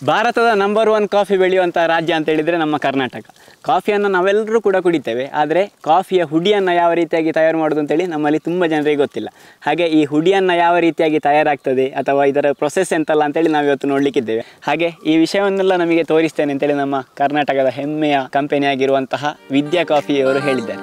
ಭಾರತದ number one coffee ಬೆಳೆಯುವಂಥ ರಾಜ್ಯ ಅಂತ ಹೇಳಿದರೆ ನಮ್ಮ ಕರ್ನಾಟಕ ಕಾಫಿಯನ್ನು ನಾವೆಲ್ಲರೂ ಕೂಡ ಕುಡಿತೇವೆ ಆದರೆ ಕಾಫಿಯ ಹುಡಿಯನ್ನು ಯಾವ ರೀತಿಯಾಗಿ ತಯಾರು ಮಾಡೋದು ಅಂತೇಳಿ ನಮ್ಮಲ್ಲಿ ತುಂಬ ಜನರಿಗೆ ಗೊತ್ತಿಲ್ಲ ಹಾಗೆ ಈ ಹುಡಿಯನ್ನು ಯಾವ ರೀತಿಯಾಗಿ ತಯಾರಾಗ್ತದೆ ಅಥವಾ ಇದರ ಪ್ರೊಸೆಸ್ ಎಂತಲ್ಲ ಅಂತೇಳಿ ನಾವು ಇವತ್ತು ನೋಡಲಿಕ್ಕಿದ್ದೇವೆ ಹಾಗೆ ಈ ವಿಷಯವನ್ನೆಲ್ಲ ನಮಗೆ ತೋರಿಸ್ತೇನೆ ಅಂತೇಳಿ ನಮ್ಮ ಕರ್ನಾಟಕದ ಹೆಮ್ಮೆಯ ಕಂಪನಿಯಾಗಿರುವಂತಹ ವಿದ್ಯಾ ಕಾಫಿಯವರು ಹೇಳಿದ್ದಾರೆ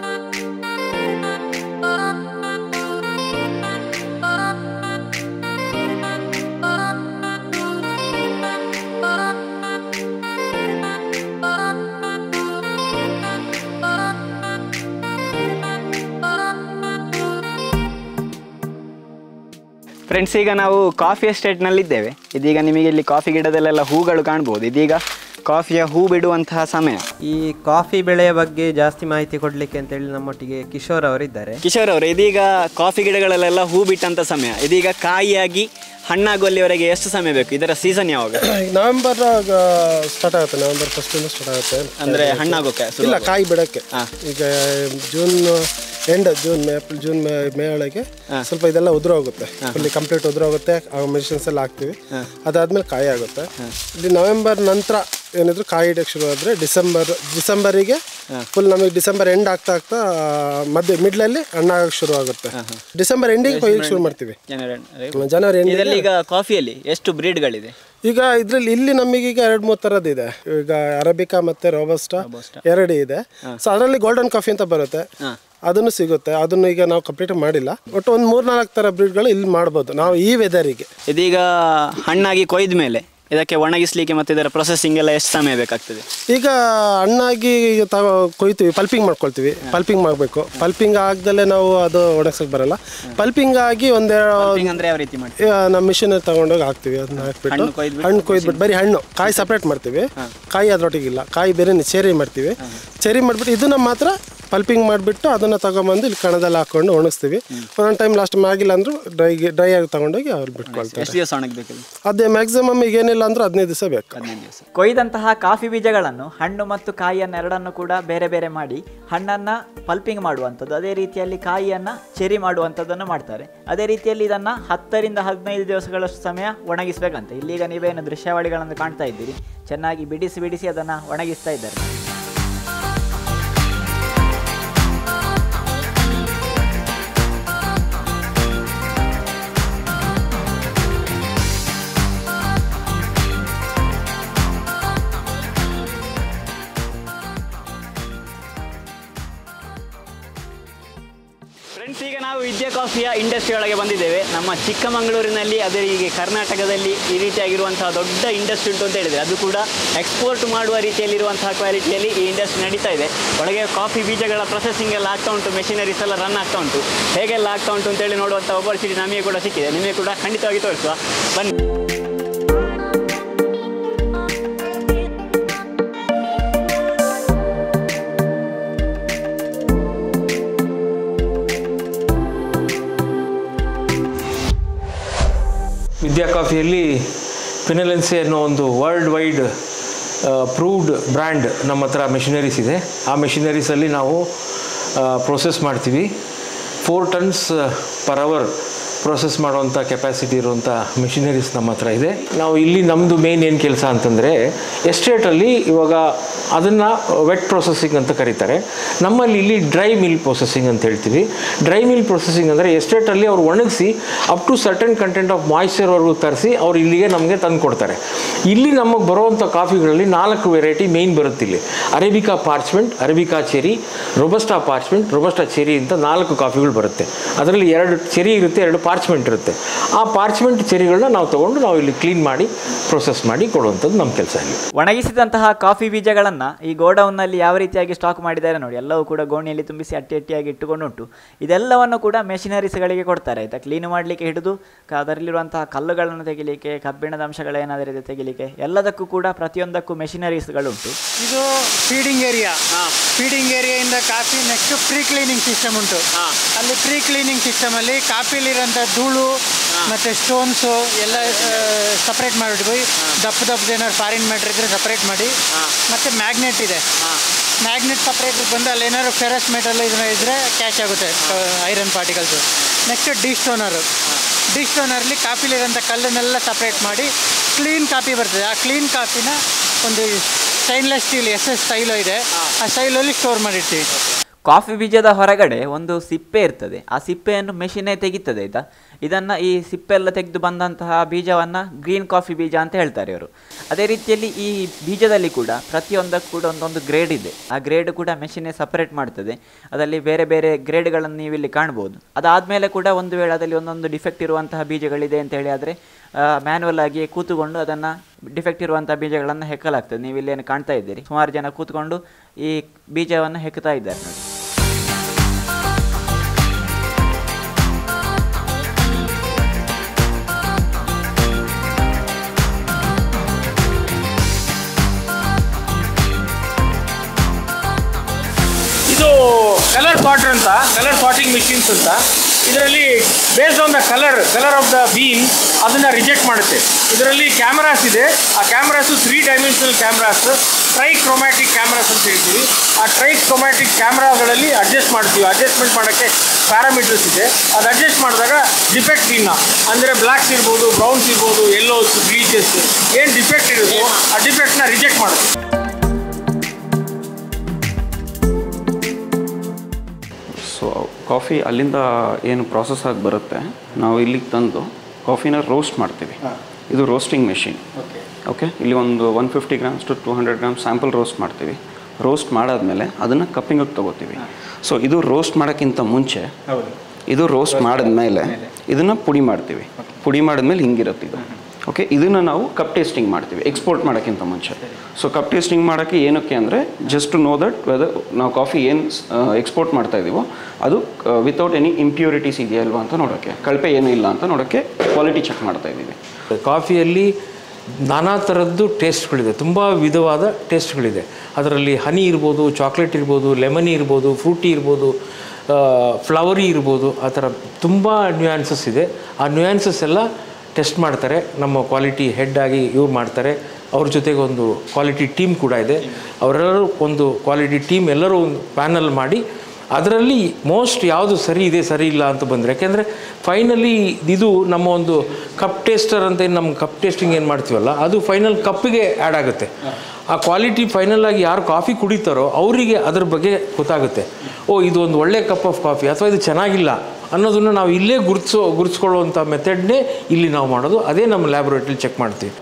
ಫ್ರೆಂಡ್ಸ್ ಈಗ ನಾವು ಕಾಫಿ ಎಸ್ಟೇಟ್ನಲ್ಲಿದ್ದೇವೆ ಇದೀಗ ನಿಮಗೆ ಇಲ್ಲಿ ಕಾಫಿ ಗಿಡದಲ್ಲೆಲ್ಲ ಹೂಗಳು ಕಾಣ್ಬೋದು ಇದೀಗ ಕಾಫಿಯ ಹೂ ಬಿಡುವಂತಹ ಸಮಯ ಈ ಕಾಫಿ ಬೆಳೆಯ ಬಗ್ಗೆ ಜಾಸ್ತಿ ಮಾಹಿತಿ ಕೊಡ್ಲಿಕ್ಕೆ ಅಂತೇಳಿ ನಮ್ಮೊಟ್ಟಿಗೆ ಕಿಶೋರ್ ಅವರಿದ್ದಾರೆ ಕಿಶೋರ್ ಅವರು ಇದೀಗ ಕಾಫಿ ಗಿಡಗಳಲ್ಲೆಲ್ಲ ಹೂ ಬಿಟ್ಟಂತ ಸಮಯ ಇದೀಗ ಕಾಯಿಯಾಗಿ ಹಣ್ಣಾಗುವಲ್ಲಿವರೆಗೆ ಎಷ್ಟು ಸಮಯ ಬೇಕು ಇದರ ಸೀಸನ್ ಯಾವಾಗ ಈಗ ನವೆಂಬರ್ ಸ್ಟಾರ್ಟ್ ಆಗುತ್ತೆ ನವೆಂಬರ್ ಫಸ್ಟಿಂದ ಸ್ಟಾರ್ಟ್ ಆಗುತ್ತೆ ಅಂದ್ರೆ ಹಣ್ಣಾಗೋಕೆ ಶುರು ಇಲ್ಲ ಕಾಯಿ ಬಿಡಕ್ಕೆ ಈಗ June end June May April June May May ಒಳಗೆ ಸ್ವಲ್ಪ ಇದೆಲ್ಲ ಉದುರು ಹೋಗುತ್ತೆ ಫುಲ್ಲಿ ಕಂಪ್ಲೀಟ್ ಉದುರು ಹೋಗುತ್ತೆ ಮೆಡಿಸಿನ್ಸ್ ಎಲ್ಲ ಹಾಕ್ತಿವಿ ಅದಾದ್ಮೇಲೆ ಕಾಯಿ ಆಗುತ್ತೆ ಇಲ್ಲಿ ನವೆಂಬರ್ ನಂತರ ಏನಿದ್ರು ಕಾಯಿ ಇಡಕ್ಕೆ ಶುರು ಆದರೆ ಡಿಸೆಂಬರ್ ಡಿಸೆಂಬರಿಗೆ ಫುಲ್ ನಮಗೆ ಡಿಸೆಂಬರ್ ಎಂಡ್ ಆಗ್ತಾ ಆಗ್ತಾ ಮಧ್ಯ ಮಿಡ್ಲಲ್ಲಿ ಹಣ್ಣಾಗಕ್ಕೆ ಶುರು ಆಗುತ್ತೆ ಡಿಸೆಂಬರ್ ಎಂಡಿಗೆ ಕೊಯ್ಲಿಕ್ಕೆ ಶುರು ಮಾಡ್ತೀವಿ ಜನವರಿ ಎಂಡ್ ಇದರಲ್ಲಿ ಈಗ ಕಾಫಿಯಲ್ಲಿ ಎಷ್ಟು ಬ್ರೀಡ್ಗಳಿದೆ ಈಗ ಇದ್ರಲ್ಲಿ ಇಲ್ಲಿ ನಮಗೀಗ ಎರಡು ಮೂರು ಥರದ್ದು ಇದೆ ಈಗ ಅರಬಿಕಾ ಮತ್ತೆ ರೋಬಸ್ಟಾ ಎರಡು ಇದೆ ಸೊ ಅದರಲ್ಲಿ ಗೋಲ್ಡನ್ ಕಾಫಿ ಅಂತ ಬರುತ್ತೆ ಅದನ್ನು ಸಿಗುತ್ತೆ ಅದನ್ನು ಈಗ ನಾವು ಕಂಪ್ಲೀಟ್ ಮಾಡಿಲ್ಲ ಒಟ್ಟು ಒಂದು ಮೂರ್ ನಾಲ್ಕು ಥರ ಬ್ರೀಡ್ಗಳು ಇಲ್ಲಿ ಮಾಡ್ಬೋದು ನಾವು ಈ ವೆದರಿಗೆ ಇದೀಗ ಹಣ್ಣಾಗಿ ಕೊಯ್ದ ಮೇಲೆ ಇದಕ್ಕೆ ಒಣಗಿಸ್ಲಿಕ್ಕೆ ಮತ್ತೆ ಇದರ ಪ್ರೊಸೆಸಿಂಗ್ ಎಲ್ಲ ಎಷ್ಟು ಸಮಯ ಬೇಕಾಗ್ತದೆ ಈಗ ಹಣ್ಣಾಗಿ ತಗೋ ಕೊಯ್ತೀವಿ ಪಲ್ಪಿಂಗ್ ಮಾಡ್ಕೊಳ್ತೀವಿ ಪಲ್ಪಿಂಗ್ ಮಾಡಬೇಕು ಪಲ್ಪಿಂಗ್ ಆಗ್ದಲೇ ನಾವು ಅದು ಒಣಗ್ಸಕ್ಕೆ ಬರಲ್ಲ ಪಲ್ಪಿಂಗ್ ಆಗಿ ಒಂದೆರಡು ಹಿಂಗ್ ಅಂದ್ರೆ ಯಾವ ರೀತಿ ಮಾಡಿ ಈಗ ನಮ್ಮ ಮಿಷಿನ್ ತಗೊಂಡೋಗಿ ಹಾಕ್ತಿವಿ ಅದನ್ನ ಹಾಕ್ಬಿಟ್ಟು ಹಣ್ಣು ಕೊಯ್ದ್ಬಿಟ್ಟು ಹಣ್ಣು ಕೊಯ್ದ್ಬಿಟ್ಟು ಬರೀ ಹಣ್ಣು ಕಾಯಿ ಸಪ್ರೇಟ್ ಮಾಡ್ತೀವಿ ಕಾಯಿ ಅದ್ರೊಟ್ಟಿಗಿಲ್ಲ ಕಾಯಿ ಬೇರೆ ಚೆರಿ ಮಾಡ್ತೀವಿ ಚೆರಿ ಮಾಡಿಬಿಟ್ಟು ಇದನ್ನ ಮಾತ್ರ ಪಲ್ಪಿಂಗ್ ಮಾಡಿಬಿಟ್ಟು ಅದನ್ನು ತಗೊಂಬಂದು ಇಲ್ಲಿ ಕಣದಲ್ಲಿ ಹಾಕೊಂಡು ಒಣಗಿಸ್ತೀವಿ ಒಂದೊಂದು ಟೈಮ್ ಲಾಸ್ಟ್ ಆಗಿಲ್ಲ ಅಂದ್ರೂ ಡ್ರೈ ಡ್ರೈ ಆಗಿ ತಗೊಂಡೋಗಿ ಅವ್ರು ಬಿಟ್ಕೊಳ್ತಾರೆ ಎಷ್ಟು ದಿವಸ ಒಣಗಬೇಕು ಅದೇ ಮ್ಯಾಕ್ಸಿಮಮ್ ಈಗ ಏನಿಲ್ಲ ಅಂದ್ರೂ ಹದಿನೈದು ದಿವಸ ಬೇಕು ಹದಿನೈದು ದಿವಸ ಕೊಯ್ದಂತಹ ಕಾಫಿ ಬೀಜಗಳನ್ನು ಹಣ್ಣು ಮತ್ತು ಕಾಯಿಯನ್ನು ಎರಡನ್ನು ಕೂಡ ಬೇರೆ ಬೇರೆ ಮಾಡಿ ಹಣ್ಣನ್ನು ಪಲ್ಪಿಂಗ್ ಮಾಡುವಂಥದ್ದು ಅದೇ ರೀತಿಯಲ್ಲಿ ಕಾಯಿಯನ್ನು ಚೆರಿ ಮಾಡುವಂಥದ್ದನ್ನು ಮಾಡ್ತಾರೆ ಅದೇ ರೀತಿಯಲ್ಲಿ ಇದನ್ನು ಹತ್ತರಿಂದ ಹದಿನೈದು ದಿವಸಗಳಷ್ಟು ಸಮಯ ಒಣಗಿಸಬೇಕಂತೆ ಇಲ್ಲೀಗ ನೀವೇನು ದೃಶ್ಯಾವಳಿಗಳನ್ನು ಕಾಣ್ತಾ ಇದ್ದೀರಿ ಚೆನ್ನಾಗಿ ಬಿಡಿಸಿ ಬಿಡಿಸಿ ಅದನ್ನು ಒಣಗಿಸ್ತಾ ಇದ್ದಾರೆ ಫ್ರೆಂಡ್ಸ್ ಈಗ ನಾವು ವಿದ್ಯಾ ಕಾಫಿಯ ಇಂಡಸ್ಟ್ರಿ ಒಳಗೆ ಬಂದಿದ್ದೇವೆ ನಮ್ಮ ಚಿಕ್ಕಮಗಳೂರಿನಲ್ಲಿ ಅದೇ ಹೀಗೆ ಕರ್ನಾಟಕದಲ್ಲಿ ಈ ರೀತಿಯಾಗಿರುವಂತಹ ದೊಡ್ಡ ಇಂಡಸ್ಟ್ರಿ ಉಂಟು ಅಂತ ಹೇಳಿದರೆ ಅದು ಕೂಡ ಎಕ್ಸ್ಪೋರ್ಟ್ ಮಾಡುವ ರೀತಿಯಲ್ಲಿರುವಂತಹ ಕ್ವಾಲಿಟಿಯಲ್ಲಿ ಈ ಇಂಡಸ್ಟ್ರಿ ನಡೀತಾ ಇದೆ ಒಳಗೆ ಕಾಫಿ ಬೀಜಗಳ ಪ್ರೊಸೆಸಿಂಗ್ ಎಲ್ಲ ಆಗ್ತಾ ಉಂಟು ಮೆಷಿನರೀಸ್ ಎಲ್ಲ ರನ್ ಆಗ್ತಾ ಉಂಟು ಹೇಗೆಲ್ಲ ಆಗ್ತಾ ಉಂಟು ಅಂತೇಳಿ ನೋಡುವಂಥ ಒಬ್ಬರ್ಸಿಟಿ ನಮಗೆ ಕೂಡ ಸಿಕ್ಕಿದೆ ನಿಮಗೆ ಕೂಡ ಖಂಡಿತವಾಗಿ ತೋರಿಸುವ ಬನ್ನಿ ವಿದ್ಯಾ ಕಾಫಿಯಲ್ಲಿ ಫಿನಲೆನ್ಸಿ ಅನ್ನೋ ಒಂದು ವರ್ಲ್ಡ್ ವೈಡ್ ಪ್ರೂವ್ಡ್ ಬ್ರ್ಯಾಂಡ್ ನಮ್ಮ ಹತ್ರ ಮೆಷಿನರೀಸ್ ಇದೆ ಆ ಮೆಷಿನರೀಸಲ್ಲಿ ನಾವು ಪ್ರೋಸೆಸ್ ಮಾಡ್ತೀವಿ four tons per hour process ಮಾಡುವಂಥ ಕೆಪಾಸಿಟಿ ಇರುವಂಥ ಮೆಷಿನರೀಸ್ ನಮ್ಮ ಹತ್ರ ಇದೆ ನಾವು ಇಲ್ಲಿ ನಮ್ಮದು ಮೇನ್ ಏನು ಕೆಲಸ ಅಂತಂದರೆ ಎಸ್ಟೇಟಲ್ಲಿ ಇವಾಗ ಅದನ್ನು ವೆಟ್ ಪ್ರೊಸೆಸಿಂಗ್ ಅಂತ ಕರೀತಾರೆ ನಮ್ಮಲ್ಲಿ ಇಲ್ಲಿ ಡ್ರೈ ಮಿಲ್ ಪ್ರೊಸೆಸಿಂಗ್ ಅಂತ ಹೇಳ್ತೀವಿ ಡ್ರೈ ಮಿಲ್ ಪ್ರೊಸೆಸಿಂಗ್ ಅಂದರೆ ಎಸ್ಟೇಟಲ್ಲಿ ಅವ್ರು ಒಣಗಿಸಿ up to certain content of ಮಾಯ್ಶ್ಚರ್ವರೆಗೂ ತರಿಸಿ ಅವ್ರು ಇಲ್ಲಿಗೆ ನಮಗೆ ತಂದು ಕೊಡ್ತಾರೆ ಇಲ್ಲಿ ನಮಗೆ ಬರುವಂಥ ಕಾಫಿಗಳಲ್ಲಿ ನಾಲ್ಕು ವೆರೈಟಿ ಮೇಯ್ನ್ ಬರುತ್ತೆ ಇಲ್ಲಿ arabica parchment arabica cherry robusta parchment robusta cherry ಅಂತ ನಾಲ್ಕು ಕಾಫಿಗಳು ಬರುತ್ತೆ ಅದರಲ್ಲಿ ಎರಡು ಚೆರಿ ಇರುತ್ತೆ ಎರಡು ಪಾರ್ಚ್ಮೆಂಟ್ ಇರುತ್ತೆ ಆ ಪಾರ್ಚ್ಮೆಂಟ್ ಚೆರಿಗಳನ್ನ ನಾವು ತೊಗೊಂಡು ನಾವು ಇಲ್ಲಿ ಕ್ಲೀನ್ ಮಾಡಿ ಪ್ರೊಸೆಸ್ ಮಾಡಿ ಕೊಡುವಂಥದ್ದು ನಮ್ಮ ಕೆಲಸ ಇಲ್ಲಿ ಒಣಗಿಸಿದಂತಹ ಕಾಫಿ ಬೀಜಗಳನ್ನು ಈ ಗೋಡೌನ್ನಲ್ಲಿ ಯಾವ ರೀತಿಯಾಗಿ ಸ್ಟಾಕ್ ಮಾಡಿದ್ದಾರೆ ನೋಡಿ ಎಲ್ಲವೂ ಕೂಡ ಗೋಣಿಯಲ್ಲಿ ತುಂಬಿಸಿ ಅಟ್ಟಿ ಅಟ್ಟಿಯಾಗಿ ಇಟ್ಟುಕೊಂಡುಂಟು ಇದೆಲ್ಲವನ್ನು ಕೂಡ ಮೆಷಿನರೀಸ್ಗಳಿಗೆ ಕೊಡ್ತಾರೆ ಆಯಿತಾ ಕ್ಲೀನ್ ಮಾಡಲಿಕ್ಕೆ ಹಿಡಿದು ಕ- ಅದರಲ್ಲಿರುವಂತಹ ಕಲ್ಲುಗಳನ್ನು ತೆಗಿಲಿಕ್ಕೆ ಕಬ್ಬಿಣದ ಅಂಶಗಳೇನಾದರೂ ತೆಗಿಲಿಕ್ಕೆ ಎಲ್ಲದಕ್ಕೂ ಕೂಡ ಪ್ರತಿಯೊಂದಕ್ಕೂ ಮೆಷಿನರೀಸ್ಗಳುಂಟು ಇದು ಫೀಡಿಂಗ್ ಏರಿಯಾ ಫೀಡಿಂಗ್ ಏರಿಯಾಯಿಂದ coffee next pre cleaning system ಉಂಟು ಅಲ್ಲಿ ಪ್ರೀ ಕ್ಲೀನಿಂಗ್ ಸಿಸ್ಟಮ್ ಅಲ್ಲಿ ಕಾಫಿಲಿರೋಂಥ ಧೂಳು ಮತ್ತೆ ಸ್ಟೋನ್ಸು ಎಲ್ಲ ಸಪ್ರೇಟ್ ಮಾಡಿಬಿಟ್ಟು ದಪ್ಪ ದಪ್ಪದ ಏನಾದ್ರು ಫಾರಿನ್ ಮ್ಯಾಟ್ರ್ ಇದ್ರೆ ಸಪ್ರೇಟ್ ಮಾಡಿ ಮತ್ತೆ ಮ್ಯಾಗ್ನೆಟ್ ಇದೆ ಮ್ಯಾಗ್ನೆಟ್ ಸಪ್ರೇಟ್ ಬಂದು ಅಲ್ಲಿ ಏನಾದ್ರು ಫೆರಸ್ ಮೆಟಲ್ ಇದನ್ನ ಇದ್ರೆ ಕ್ಯಾಚ್ ಆಗುತ್ತೆ iron particles next destoner ಡಿ ಸ್ಟೋನರ್ಲಿ ಕಾಫಿಲಿರೋಂಥ ಕಲ್ಲನ್ನೆಲ್ಲ ಸಪ್ರೇಟ್ ಮಾಡಿ ಕ್ಲೀನ್ ಕಾಫಿ ಬರ್ತದೆ ಆ ಕ್ಲೀನ್ ಕಾಫಿನ ಒಂದು stainless steel S S style ಇದೆ ಆ ಸ್ಟೈಲಲ್ಲಿ ಸ್ಟೋರ್ ಮಾಡಿರ್ತೀವಿ ಕಾಫಿ ಬೀಜದ ಹೊರಗಡೆ ಒಂದು ಸಿಪ್ಪೆ ಇರ್ತದೆ ಆ ಸಿಪ್ಪೆಯನ್ನು ಮೆಷಿನೇ ತೆಗಿತದೆ ಆಯ್ತಾ ಇದನ್ನು ಈ ಸಿಪ್ಪೆ ಎಲ್ಲ ತೆಗೆದು ಬಂದಂತಹ ಬೀಜವನ್ನು ಗ್ರೀನ್ ಕಾಫಿ ಬೀಜ ಅಂತ ಹೇಳ್ತಾರೆ ಇವರು ಅದೇ ರೀತಿಯಲ್ಲಿ ಈ ಬೀಜದಲ್ಲಿ ಕೂಡ ಪ್ರತಿಯೊಂದಕ್ಕೂ ಕೂಡ ಒಂದೊಂದು ಗ್ರೇಡ್ ಇದೆ ಆ ಗ್ರೇಡ್ ಕೂಡ ಮೆಷಿನೇ ಸಪರೇಟ್ ಮಾಡ್ತದೆ ಅದರಲ್ಲಿ ಬೇರೆ ಬೇರೆ ಗ್ರೇಡ್ಗಳನ್ನು ನೀವು ಇಲ್ಲಿ ಕಾಣ್ಬೋದು ಅದಾದಮೇಲೆ ಕೂಡ ಒಂದು ವೇಳೆ ಅದರಲ್ಲಿ ಒಂದೊಂದು ಡಿಫೆಕ್ಟ್ ಇರುವಂತಹ ಬೀಜಗಳಿದೆ ಅಂತ ಹೇಳಿ ಆದರೆ ಮ್ಯಾನ್ಯಲ್ ಆಗಿ ಕೂತುಕೊಂಡು ಅದನ್ನು ಡಿಫೆಕ್ಟ್ ಇರುವಂತಹ ಬೀಜಗಳನ್ನು ಹೆಕ್ಕಲಾಗ್ತದೆ ನೀವು ಇಲ್ಲೇನು ಕಾಣ್ತಾ ಇದ್ದೀರಿ ಸುಮಾರು ಜನ ಕೂತ್ಕೊಂಡು ಈ ಬೀಜವನ್ನು ಹೆಕ್ತಾ ಇದ್ದಾರೆ ನೋಡಿ ಇದು ಕಲರ್ ಸಾರ್ಟರ್ ಅಂತ ಕಲರ್ ಸಾರ್ಟಿಂಗ್ ಮಿಷಿನ್ಸ್ ಅಂತ ಇದರಲ್ಲಿ based on the colour colour of the bean ಅದನ್ನು ರಿಜೆಕ್ಟ್ ಮಾಡುತ್ತೆ ಇದರಲ್ಲಿ ಕ್ಯಾಮ್ರಾಸ್ ಇದೆ ಆ cameras three dimensional cameras trichromatic cameras ಅಂತ ಹೇಳ್ತೀವಿ ಆ ಟ್ರೈ ಕ್ರೊಮ್ಯಾಟಿಕ್ ಕ್ಯಾಮ್ರಾಗಳಲ್ಲಿ ಅಡ್ಜಸ್ಟ್ ಮಾಡ್ತೀವಿ ಅಡ್ಜಸ್ಟ್ಮೆಂಟ್ ಮಾಡೋಕ್ಕೆ ಪ್ಯಾರಾಮೀಟರ್ಸ್ ಇದೆ ಅದು ಅಡ್ಜಸ್ಟ್ ಮಾಡಿದಾಗ ಡಿಫೆಕ್ಟ್ ಇನ್ನ ಅಂದರೆ ಬ್ಲ್ಯಾಕ್ಸ್ ಇರ್ಬೋದು ಬ್ರೌನ್ಸ್ ಇರ್ಬೋದು ಎಲ್ಲೋಸ್ ಬ್ಲೀಚಸ್ ಏನು ಡಿಫೆಕ್ಟ್ ಇರುತ್ತೋ ಆ ಡಿಫೆಕ್ಟ್ನ ರಿಜೆಕ್ಟ್ ಮಾಡುತ್ತೆ ಸೊ ಕಾಫಿ ಅಲ್ಲಿಂದ ಏನು ಪ್ರಾಸೆಸ್ ಆಗಿ ಬರುತ್ತೆ ನಾವು ಇಲ್ಲಿಗೆ ತಂದು ಕಾಫಿನ ರೋಸ್ಟ್ ಮಾಡ್ತೀವಿ ಇದು ರೋಸ್ಟಿಂಗ್ ಮೆಷಿನ್ ಓಕೆ ಇಲ್ಲಿ ಒಂದು one fifty grams to two hundred grams sample roast ಮಾಡ್ತೀವಿ ರೋಸ್ಟ್ ಮಾಡಾದ್ಮೇಲೆ ಅದನ್ನು ಕಪ್ಪಿಂಗಿಗೆ ತೊಗೋತೀವಿ ಸೊ ಇದು ರೋಸ್ಟ್ ಮಾಡೋಕ್ಕಿಂತ ಮುಂಚೆ ಇದು ರೋಸ್ಟ್ ಮಾಡಿದ್ಮೇಲೆ ಇದನ್ನು ಪುಡಿ ಮಾಡ್ತೀವಿ ಪುಡಿ ಮಾಡಿದ್ಮೇಲೆ ಹಿಂಗಿರುತ್ತೆ ಇದು ಓಕೆ ಇದನ್ನು ನಾವು ಕಪ್ ಟೇಸ್ಟಿಂಗ್ ಮಾಡ್ತೀವಿ ಎಕ್ಸ್ಪೋರ್ಟ್ ಮಾಡೋಕ್ಕಿಂತ ಮುಂಚೆ ಸೊ ಕಪ್ ಟೇಸ್ಟಿಂಗ್ ಮಾಡೋಕ್ಕೆ ಏನಕ್ಕೆ ಅಂದರೆ just to know that whether ನಾವು ಕಾಫಿ ಏನು ಎಕ್ಸ್ಪೋರ್ಟ್ ಮಾಡ್ತಾ ಇದ್ದೀವೋ ಅದು ವಿತೌಟ್ ಎನಿ ಇಂಪ್ಯೂರಿಟೀಸ್ ಇದೆಯಾ ಇಲ್ವಾ ಅಂತ ನೋಡೋಕ್ಕೆ ಕಳಪೆ ಏನೂ ಇಲ್ಲ ಅಂತ ನೋಡೋಕ್ಕೆ ಕ್ವಾಲಿಟಿ ಚೆಕ್ ಮಾಡ್ತಾ ಇದ್ದೀವಿ ಕಾಫಿಯಲ್ಲಿ ನಾನಾ ಥರದ್ದು ಟೇಸ್ಟ್ಗಳಿದೆ ತುಂಬ ವಿಧವಾದ ಟೇಸ್ಟ್ಗಳಿದೆ ಅದರಲ್ಲಿ ಹನಿ ಇರ್ಬೋದು ಚಾಕ್ಲೇಟ್ ಇರ್ಬೋದು ಲೆಮನಿ ಇರ್ಬೋದು ಫ್ರೂಟಿ ಇರ್ಬೋದು ಫ್ಲವರಿ ಇರ್ಬೋದು ಆ ಥರ ತುಂಬ ನ್ಯೂಯಾನ್ಸಸ್ ಇದೆ ಆ ನ್ಯೂಯಾನ್ಸಸ್ ಎಲ್ಲ ಟೆಸ್ಟ್ ಮಾಡ್ತಾರೆ ನಮ್ಮ ಕ್ವಾಲಿಟಿ ಹೆಡ್ ಆಗಿ ಇವ್ರು ಮಾಡ್ತಾರೆ ಅವ್ರ ಜೊತೆಗೆ ಒಂದು ಕ್ವಾಲಿಟಿ ಟೀಮ್ ಕೂಡ ಇದೆ ಅವರೆಲ್ಲರೂ ಒಂದು ಕ್ವಾಲಿಟಿ ಟೀಮ್ ಎಲ್ಲರೂ ಒಂದು ಪ್ಯಾನಲ್ ಮಾಡಿ ಅದರಲ್ಲಿ ಮೋಸ್ಟ್ ಯಾವುದು ಸರಿ ಇದೆ ಸರಿ ಇಲ್ಲ ಅಂತ ಬಂದರೆ ಯಾಕೆಂದರೆ ಫೈನಲಿ ಇದು ನಮ್ಮ ಒಂದು ಕಪ್ ಟೇಸ್ಟರ್ ಅಂತ ಏನು ನಮ್ಮ ಕಪ್ ಟೇಸ್ಟಿಂಗ್ ಏನು ಮಾಡ್ತೀವಲ್ಲ ಅದು ಫೈನಲ್ ಕಪ್ಪಿಗೆ ಆ್ಯಡ್ ಆಗುತ್ತೆ ಆ ಕ್ವಾಲಿಟಿ ಫೈನಲ್ ಆಗಿ ಯಾರು ಕಾಫಿ ಕುಡಿತಾರೋ ಅವರಿಗೆ ಅದ್ರ ಬಗ್ಗೆ ಗೊತ್ತಾಗುತ್ತೆ ಓ ಇದು ಒಂದು ಒಳ್ಳೆ ಕಪ್ ಆಫ್ ಕಾಫಿ ಅಥವಾ ಇದು ಚೆನ್ನಾಗಿಲ್ಲ ಅನ್ನೋದನ್ನು ನಾವು ಇಲ್ಲೇ ಗುರುತಿಸೋ ಗುರುತಿಸ್ಕೊಳ್ಳುವಂಥ ಮೆಥಡ್ನೇ ಇಲ್ಲಿ ನಾವು ಮಾಡೋದು ಅದೇ ನಮ್ಮ ಲ್ಯಾಬ್ರೇಟ್ರಿ ಚೆಕ್ ಮಾಡ್ತೀವಿ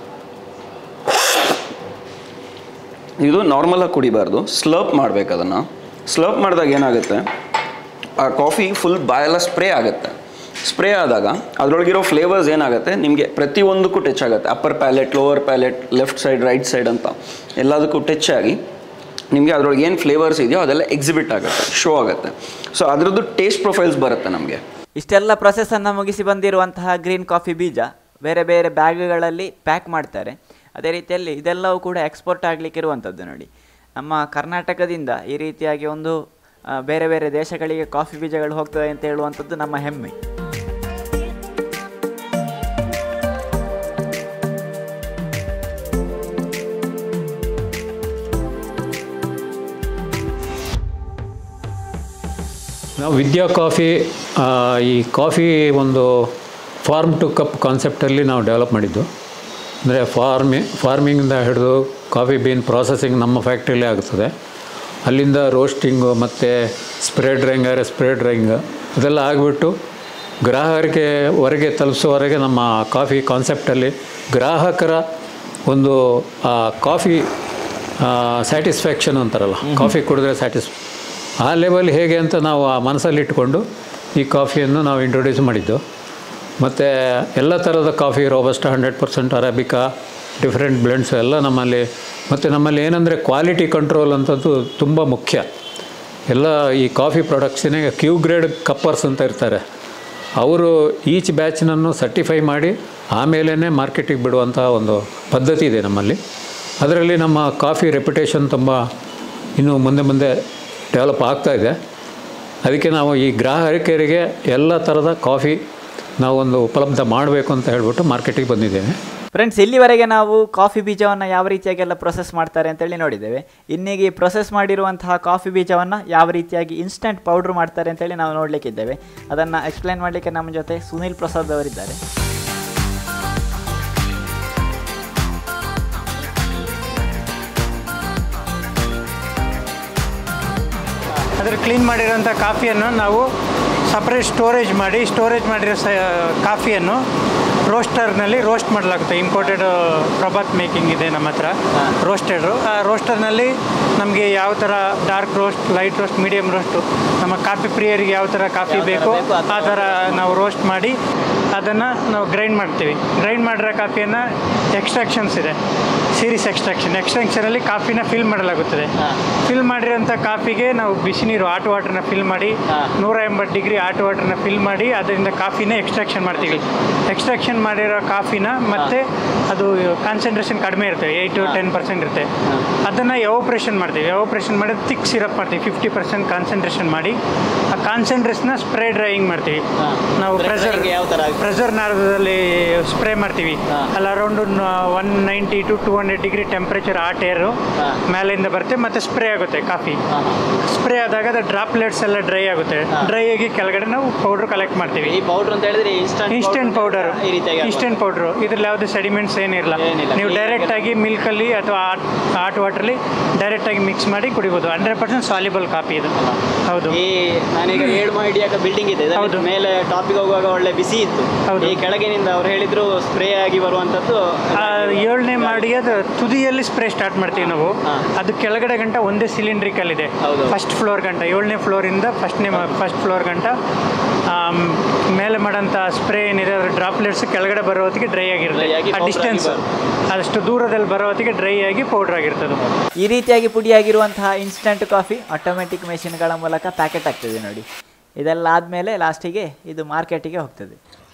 ಇದು ನಾರ್ಮಲಾಗಿ ಕುಡಿಬಾರ್ದು ಸ್ಲರ್ಪ್ ಮಾಡ್ಬೇಕು ಅದನ್ನು ಸ್ಲರ್ಪ್ ಮಾಡಿದಾಗ ಏನಾಗುತ್ತೆ ಆ ಕಾಫಿ ಫುಲ್ ಬಾಯೆಲ್ಲ ಸ್ಪ್ರೇ ಆಗುತ್ತೆ ಸ್ಪ್ರೇ ಆದಾಗ ಅದರೊಳಗಿರೋ ಫ್ಲೇವರ್ಸ್ ಏನಾಗುತ್ತೆ ನಿಮಗೆ ಪ್ರತಿಯೊಂದಕ್ಕೂ ಟಚ್ ಆಗುತ್ತೆ upper palate lower palate left side right side ಅಂತ ಎಲ್ಲದಕ್ಕೂ ಟಚ್ ಆಗಿ ನಿಮಗೆ ಅದ್ರೊಳಗೆ ಏನು ಫ್ಲೇವರ್ಸ್ ಇದೆಯೋ ಅದೆಲ್ಲ ಎಕ್ಸಿಬಿಟ್ ಆಗುತ್ತೆ ಶೋ ಆಗುತ್ತೆ ಸೊ ಅದರದ್ದು ಟೇಸ್ಟ್ ಪ್ರೊಫೈಲ್ಸ್ ಬರುತ್ತೆ ನಮಗೆ ಇಷ್ಟೆಲ್ಲ ಪ್ರೊಸೆಸನ್ನು ಮುಗಿಸಿ ಬಂದಿರುವಂತಹ ಗ್ರೀನ್ ಕಾಫಿ ಬೀಜ ಬೇರೆ ಬೇರೆ ಬ್ಯಾಗ್ಗಳಲ್ಲಿ ಪ್ಯಾಕ್ ಮಾಡ್ತಾರೆ ಅದೇ ರೀತಿಯಲ್ಲಿ ಇದೆಲ್ಲವೂ ಕೂಡ ಎಕ್ಸ್ಪೋರ್ಟ್ ಆಗಲಿಕ್ಕೆ ಇರುವಂಥದ್ದು ನೋಡಿ ನಮ್ಮ ಕರ್ನಾಟಕದಿಂದ ಈ ರೀತಿಯಾಗಿ ಒಂದು ಆ, ಬೇರೆ ಬೇರೆ ದೇಶಗಳಿಗೆ ಕಾಫಿ ಬೀಜಗಳು ಹೋಗ್ತವೆ ಅಂತ ಹೇಳುವಂಥದ್ದು ನಮ್ಮ ಹೆಮ್ಮೆ ನಾವು ವಿದ್ಯಾ ಕಾಫಿ ಆ, ಈ ಕಾಫಿ ಒಂದು ಫಾರ್ಮ್ ಟು ಕಪ್ ಕಾನ್ಸೆಪ್ಟಲ್ಲಿ ನಾವು ಡೆವಲಪ್ ಮಾಡಿದ್ದು ಅಂದರೆ ಫಾರ್ಮಿ ಫಾರ್ಮಿಂಗಿಂದ ಹಿಡಿದು ಕಾಫಿ ಬೀನ್ ಪ್ರಾಸೆಸಿಂಗ್ ನಮ್ಮ ಫ್ಯಾಕ್ಟ್ರಿಲೇ ಆಗುತ್ತದೆ ಅಲ್ಲಿಂದ ರೋಸ್ಟಿಂಗು ಮತ್ತು ಸ್ಪ್ರೇ ಡ್ರೈಂಗ್ ಆದರೆ ಸ್ಪ್ರೇ ಡ್ರೈಂಗ್ ಇದೆಲ್ಲ ಆಗಿಬಿಟ್ಟು ಗ್ರಾಹಕರಿಗೆ ಹೊರಗೆ ತಲುಪಿಸುವವರೆಗೆ ನಮ್ಮ ಕಾಫಿ ಕಾನ್ಸೆಪ್ಟಲ್ಲಿ ಗ್ರಾಹಕರ ಒಂದು ಆ ಕಾಫಿ ಸ್ಯಾಟಿಸ್ಫ್ಯಾಕ್ಷನ್ ಅಂತಾರಲ್ಲ ಕಾಫಿ ಕುಡಿದ್ರೆ ಸ್ಯಾಟಿಸ್ ಆ ಲೆವೆಲ್ ಹೇಗೆ ಅಂತ ನಾವು ಆ ಮನಸ್ಸಲ್ಲಿ ಇಟ್ಕೊಂಡು ಈ ಕಾಫಿಯನ್ನು ನಾವು ಇಂಟ್ರೊಡ್ಯೂಸ್ ಮಾಡಿದ್ದು ಮತ್ತು ಎಲ್ಲ ಥರದ coffee robust hundred percent arabica different blends ಎಲ್ಲ ನಮ್ಮಲ್ಲಿ ಮತ್ತು ನಮ್ಮಲ್ಲಿ ಏನಂದರೆ ಕ್ವಾಲಿಟಿ ಕಂಟ್ರೋಲ್ ಅಂತದ್ದು ತುಂಬ ಮುಖ್ಯ ಎಲ್ಲ ಈ ಕಾಫಿ ಪ್ರಾಡಕ್ಟ್ಸಿನೇ ಕ್ಯೂ ಗ್ರೇಡ್ ಕಪ್ಪರ್ಸ್ ಅಂತ ಇರ್ತಾರೆ ಅವರು ಈಚ್ ಬ್ಯಾಚ್ನನ್ನು ಸರ್ಟಿಫೈ ಮಾಡಿ ಆಮೇಲೇ ಮಾರ್ಕೆಟಿಗೆ ಬಿಡುವಂಥ ಒಂದು ಪದ್ಧತಿ ಇದೆ ನಮ್ಮಲ್ಲಿ ಅದರಲ್ಲಿ ನಮ್ಮ ಕಾಫಿ ರೆಪ್ಯುಟೇಷನ್ ತುಂಬ ಇನ್ನೂ ಮುಂದೆ ಮುಂದೆ ಡೆವಲಪ್ ಆಗ್ತಾ ಇದೆ ಅದಕ್ಕೆ ನಾವು ಈ ಗ್ರಾಹಕರಿಗೆ ಎಲ್ಲ ಥರದ ಕಾಫಿ ನಾವೊಂದು ಉಪಲಬ್ಧ ಮಾಡಬೇಕು ಅಂತ ಹೇಳ್ಬಿಟ್ಟು ಮಾರ್ಕೆಟಿಗೆ ಬಂದಿದ್ದೇವೆ ಫ್ರೆಂಡ್ಸ್ ಇಲ್ಲಿವರೆಗೆ ನಾವು ಕಾಫಿ ಬೀಜವನ್ನು ಯಾವ ರೀತಿಯಾಗೆಲ್ಲ ಪ್ರೊಸೆಸ್ ಮಾಡ್ತಾರೆ ಅಂತೇಳಿ ನೋಡಿದ್ದೇವೆ ಇನ್ನೀಗ ಈ ಪ್ರೊಸೆಸ್ ಮಾಡಿರುವಂತಹ ಕಾಫಿ ಬೀಜವನ್ನು ಯಾವ ರೀತಿಯಾಗಿ ಇನ್ಸ್ಟಂಟ್ ಪೌಡ್ರ್ ಮಾಡ್ತಾರೆ ಅಂತೇಳಿ ನಾವು ನೋಡಲಿಕ್ಕಿದ್ದೇವೆ ಅದನ್ನು ಎಕ್ಸ್ಪ್ಲೈನ್ ಮಾಡಲಿಕ್ಕೆ ನಮ್ಮ ಜೊತೆ ಸುನಿಲ್ ಪ್ರಸಾದ್ ಅವರಿದ್ದಾರೆ ಅದ್ರ ಕ್ಲೀನ್ ಮಾಡಿರೋಂಥ ಕಾಫಿಯನ್ನು ನಾವು ಸಪ್ರೇಟ್ ಸ್ಟೋರೇಜ್ ಮಾಡಿ ಸ್ಟೋರೇಜ್ ಮಾಡಿರೋ ಸ ಕಾಫಿಯನ್ನು ರೋಸ್ಟರ್ನಲ್ಲಿ ರೋಸ್ಟ್ ಮಾಡಲಾಗುತ್ತೆ ಇಂಪೋರ್ಟೆಡ್ ಪ್ರಭಾತ್ ಮೇಕಿಂಗ್ ಇದೆ ನಮ್ಮ ಹತ್ರ ರೋಸ್ಟೆಡು ಆ ರೋಸ್ಟರ್ನಲ್ಲಿ ನಮಗೆ ಯಾವ ಥರ dark roast light roast medium roast ನಮ್ಮ ಕಾಫಿ ಪ್ರಿಯರಿಗೆ ಯಾವ ಥರ ಕಾಫಿ ಬೇಕು ಆ ಥರ ನಾವು ರೋಸ್ಟ್ ಮಾಡಿ ಅದನ್ನು ನಾವು ಗ್ರೈಂಡ್ ಮಾಡ್ತೀವಿ ಗ್ರೈಂಡ್ ಮಾಡಿರೋ ಕಾಫಿಯನ್ನು ಎಕ್ಸ್ಟ್ರಾಕ್ಷನ್ಸ್ ಇದೆ ಸೀರೀಸ್ ಎಕ್ಸ್ಟ್ರಾಕ್ಷನ್ ಎಕ್ಸ್ಟ್ರಾಕ್ಷನಲ್ಲಿ ಕಾಫಿನ ಫಿಲ್ ಮಾಡಲಾಗುತ್ತದೆ ಫಿಲ್ ಮಾಡಿರೋಂಥ ಕಾಫಿಗೆ ನಾವು ಬಿಸಿ ನೀರು ಹಾಟ್ ವಾಟರ್ನ ಫಿಲ್ ಮಾಡಿ ನೂರ ಎಂಬತ್ತು ಡಿಗ್ರಿ ಹಾಟ್ ವಾಟರ್ನ ಫಿಲ್ ಮಾಡಿ ಅದರಿಂದ ಕಾಫಿನ ಎಕ್ಸ್ಟ್ರಾಕ್ಷನ್ ಮಾಡ್ತೀವಿ ಎಕ್ಸ್ಟ್ರಾಕ್ಷನ್ ಮಾಡಿರೋ ಕಾಫಿನ ಮತ್ತೆ ಅದು ಕಾನ್ಸಂಟ್ರೇಷನ್ ಕಡಿಮೆ ಇರುತ್ತೆ ಏಯ್ಟ್ ಟು ಟೆನ್ ಪರ್ಸೆಂಟ್ ಇರುತ್ತೆ ಅದನ್ನು ಎವೋಪ್ರೇಷನ್ ಮಾಡ್ತೀವಿ ಎವೋಪ್ರೇಷನ್ ಮಾಡಿ ತಿಕ್ ಸಿರಪ್ ಮಾಡ್ತೀವಿ ಫಿಫ್ಟಿ ಪರ್ಸೆಂಟ್ ಕಾನ್ಸಂಟ್ರೇಷನ್ ಮಾಡಿ ಆ ಕಾನ್ಸಂಟ್ರೇಷನ್ನ ಸ್ಪ್ರೇ ಡ್ರೈಯಿಂಗ್ ಮಾಡ್ತೀವಿ ನಾವು ಪ್ರೆಷರ್ ಯಾವ ಥರ ಪ್ರೆಷರ್ ನಾರದಲ್ಲಿ ಸ್ಪ್ರೇ ಮಾಡ್ತೀವಿ ಅಲ್ಲಿ around one ninety to two hundred degree temperature hot air ಮೇಲಿಂದ ಬರುತ್ತೆ ಮತ್ತೆ ಸ್ಪ್ರೇ ಆಗುತ್ತೆ ಕಾಫಿ ಸ್ಪ್ರೇ ಆದಾಗ ಅದು ಡ್ರಾಪ್ಲೆಟ್ಸ್ ಎಲ್ಲ ಡ್ರೈ ಆಗುತ್ತೆ ಡ್ರೈ ಆಗಿ ಕೆಳಗಡೆ ನಾವು ಪೌಡರ್ ಕಲೆಕ್ಟ್ ಮಾಡ್ತೀವಿ ಈ ಪೌಡರ್ ಅಂತ ಹೇಳಿದ್ರೆ ಇನ್ಸ್ಟಂಟ್ ಇನ್ಸ್ಟೆಂಟ್ ಪೌಡರ್ ಈ ರೀತಿಯಾಗಿ ಇನ್ಸ್ಟೆಂಟ್ ಪೌಡರ್ ಇದ್ರಲ್ಲಿ ಯಾವುದೇ ಸೆಡಿಮೆಂಟ್ಸ್ ಏನಿರಲ್ಲ ಏನಿಲ್ಲ. ನೀವು ಡೈರೆಕ್ಟ್ ಆಗಿ ಮಿಲ್ಕಲ್ಲಿ ಅಥವಾ ಹಾಟ್ ವಾಟರ್ಲಿ ಡೈರೆಕ್ಟ್ ಆಗಿ ಮಿಕ್ಸ್ ಮಾಡಿ ಕುಡಿಬೋದು ಹಂಡ್ರೆಡ್ ಪರ್ಸೆಂಟ್ ಸಾಲಿಬಲ್ ಕಾಫಿ ಇದು ಹೌದು ಈ ನಾನೀಗ ಏಳು ಮಹಡಿಯಾಗ ಬಿಲ್ಡಿಂಗ್ ಇದೆ ಇದರಲ್ಲಿ ಹೌದು. ಮೇಲೆ ಟಾಪಿಗೆ ಹೋಗುವಾಗ ಒಳ್ಳೆ ಬಿಸಿ ಇತ್ತು ಹೌದು. ಈ ಕೆಳಗಿನಿಂದ ಅವ್ರು ಹೇಳಿದ್ರು ಸ್ಪ್ರೇ ಆಗಿ ಬರುವಂತದ್ದು ಆ ಏಳನೇ ಮಾಡಿ ಅದು ತುದಿಯಲ್ಲಿ ಸ್ಪ್ರೇ ಸ್ಟಾರ್ಟ್ ಮಾಡ್ತೀವಿ ನಾವು ಹಾ. ಅದು ಕೆಳಗಡೆ ಗಂಟ ಒಂದೇ ಸಿಲಿಂಡ್ರಿಕಲ್ ಇದೆ ಹೌದು. ಫಸ್ಟ್ ಫ್ಲೋರ್ ಗಂಟ ಏಳನೇ ಫ್ಲೋರಿಂದ ಫಸ್ಟ್ನೇ ಫಸ್ಟ್ ಫ್ಲೋರ್ ಗಂಟ ಆಮ್, ಮೇಲೆ ಮಾಡೋಂಥ ಸ್ಪ್ರೇ ಏನಿದೆ ಅದ್ರ ಡ್ರಾಪ್ಲೆಟ್ಸ್ ಕೆಳಗಡೆ ಬರೋ ಹೊತ್ತಿಗೆ ಡ್ರೈ ಆಗಿರುತ್ತೆ Dry ಆಗಿ ಆ powder ಆಗಿ ಡಿಸ್ಟೆನ್ಸ್ ಅಷ್ಟು ದೂರದಲ್ಲಿ ಬರೋ ಹೊತ್ತಿಗೆ ಡ್ರೈ ಆಗಿ ಪೌಡರ್ ಆಗಿರ್ತದೆ ಈ ರೀತಿಯಾಗಿ ಪುಡಿಯಾಗಿರುವಂತಹ ಇನ್ಸ್ಟಂಟ್ ಕಾಫಿ ಆಟೋಮೆಟಿಕ್ ಮೆಷಿನ್ಗಳ ಮೂಲಕ ಪ್ಯಾಕೆಟ್ ಆಗ್ತದೆ ನೋಡಿ ಇದೆಲ್ಲ ಆದಮೇಲೆ ಲಾಸ್ಟಿಗೆ ಇದು ಮಾರ್ಕೆಟಿಗೆ ಹೋಗ್ತದೆ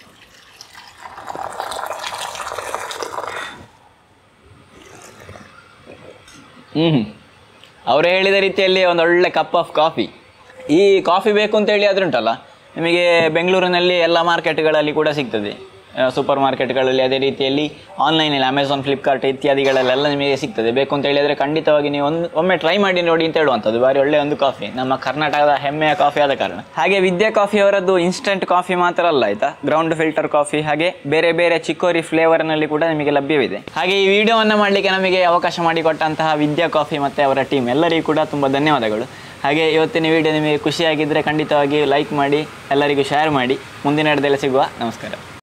ಹ್ಮ್ ಅವರು ಹೇಳಿದ ರೀತಿಯಲ್ಲಿ ಒಂದು ಒಳ್ಳೆ ಕಪ್ ಆಫ್ ಕಾಫಿ ಈ ಕಾಫಿ ಬೇಕು ಅಂತ ಹೇಳಿ ಆದ್ರುಂಟಲ್ಲ ನಿಮಗೆ ಬೆಂಗಳೂರಿನಲ್ಲಿ ಎಲ್ಲ ಮಾರ್ಕೆಟ್ಗಳಲ್ಲಿ ಕೂಡ ಸಿಗ್ತದೆ ಸೂಪರ್ ಮಾರ್ಕೆಟ್ಗಳಲ್ಲಿ ಅದೇ ರೀತಿಯಲ್ಲಿ ಆನ್ಲೈನಲ್ಲಿ ಅಮೆಝಾನ್ ಫ್ಲಿಪ್ಕಾರ್ಟ್ ಇತ್ಯಾದಿಗಳಲ್ಲೆಲ್ಲ ನಿಮಗೆ ಸಿಗ್ತದೆ ಬೇಕು ಅಂತ ಹೇಳಿದರೆ ಖಂಡಿತವಾಗಿ ನೀವು ಒಂದು ಒಮ್ಮೆ ಟ್ರೈ ಮಾಡಿ ನೋಡಿ ಅಂತ ಹೇಳುವಂಥದ್ದು ಭಾರಿ ಒಳ್ಳೆಯ ಒಂದು ಕಾಫಿ ನಮ್ಮ ಕರ್ನಾಟಕದ ಹೆಮ್ಮೆಯ ಕಾಫಿ ಆದ ಕಾರಣ ಹಾಗೆ ವಿದ್ಯಾ ಕಾಫಿ ಅವರದ್ದು ಇನ್ಸ್ಟಂಟ್ ಕಾಫಿ ಮಾತ್ರ ಅಲ್ಲ ಆಯ್ತಾ ಗ್ರೌಂಡ್ ಫಿಲ್ಟರ್ ಕಾಫಿ ಹಾಗೆ ಬೇರೆ ಬೇರೆ ಚಿಕ್ಕೋರಿ ಫ್ಲೇವರ್ನಲ್ಲಿ ಕೂಡ ನಿಮಗೆ ಲಭ್ಯವಿದೆ ಹಾಗೆ ಈ ವಿಡಿಯೋವನ್ನು ಮಾಡಲಿಕ್ಕೆ ನಮಗೆ ಅವಕಾಶ ಮಾಡಿಕೊಟ್ಟಂತಹ ವಿದ್ಯಾ ಕಾಫಿ ಮತ್ತು ಅವರ ಟೀಮ್ ಎಲ್ಲರಿಗೂ ಕೂಡ ತುಂಬ ಧನ್ಯವಾದಗಳು ಹಾಗೆ ಇವತ್ತಿನ ವಿಡಿಯೋ ನಿಮಗೆ ಖುಷಿಯಾಗಿದ್ದರೆ ಖಂಡಿತವಾಗಿ ಲೈಕ್ ಮಾಡಿ ಎಲ್ಲರಿಗೂ ಶೇರ್ ಮಾಡಿ ಮುಂದಿನ ಹಿಡ್ದೆಲ್ಲ ಸಿಗುವ ನಮಸ್ಕಾರ